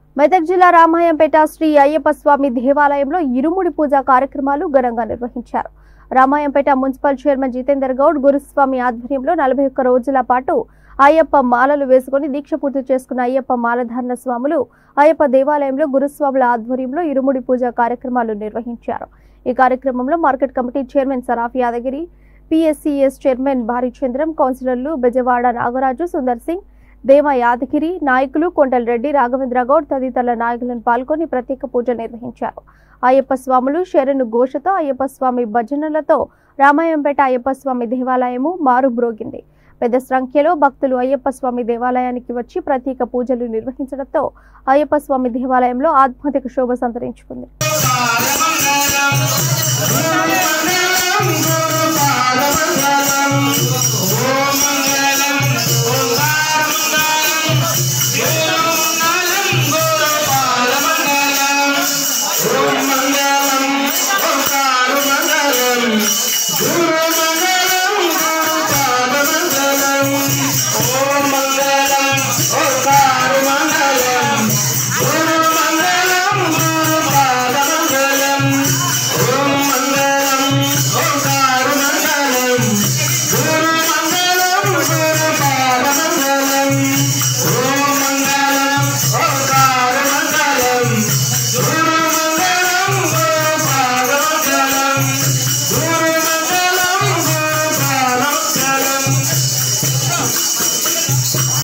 మెదక్ జిల్లా రామాయంపేట శ్రీ అయ్యప్ప స్వామి దేవాలయంలో ఇరుముడి పూజ కార్యక్రమాలు ఘనంగా నిర్వహించారు రామాయంపేట మున్సిపల్ చైర్మన్ జితేందర్ గౌడ్ గురుస్వామి ఆధ్వర్యంలో నలభై ఒక్క రోజుల పాటు అయ్యప్ప మాలలు వేసుకుని దీక్ష పూర్తి చేసుకున్న అయ్యప్ప మాలధారణ స్వాములు అయ్యప్ప దేవాలయంలో గురుస్వాముల ఆధ్వర్యంలో ఇరుముడి పూజ కార్యక్రమాలు నిర్వహించారు ఈ కార్యక్రమంలో market committee chairman Saraf Yadagiri PSCS chairman Bharichandram కౌన్సిలర్లు బెజవాడ నాగరాజు సుందర్ సింగ్ దేమ యాదగిరి నాయకులు కొండలరెడ్డి రాఘవేంద్ర గౌడ్ తదితరుల నాయకులను పాల్గొని ప్రత్యేక పూజ నిర్వహించారు అయ్యప్ప స్వాములు శరణు ఘోషతో అయ్యప్ప స్వామి భజనలతో రామాయంపేట అయ్యప్ప స్వామి దేవాలయము మారుమ్రోగింది పెద్ద సంఖ్యలో భక్తులు అయ్యప్ప స్వామి దేవాలయానికి వచ్చి ప్రత్యేక పూజలు నిర్వహించడంతో అయ్యప్ప స్వామి దేవాలయంలో ఆధ్యాత్మిక శోభ సంతరించుకుంది ఓం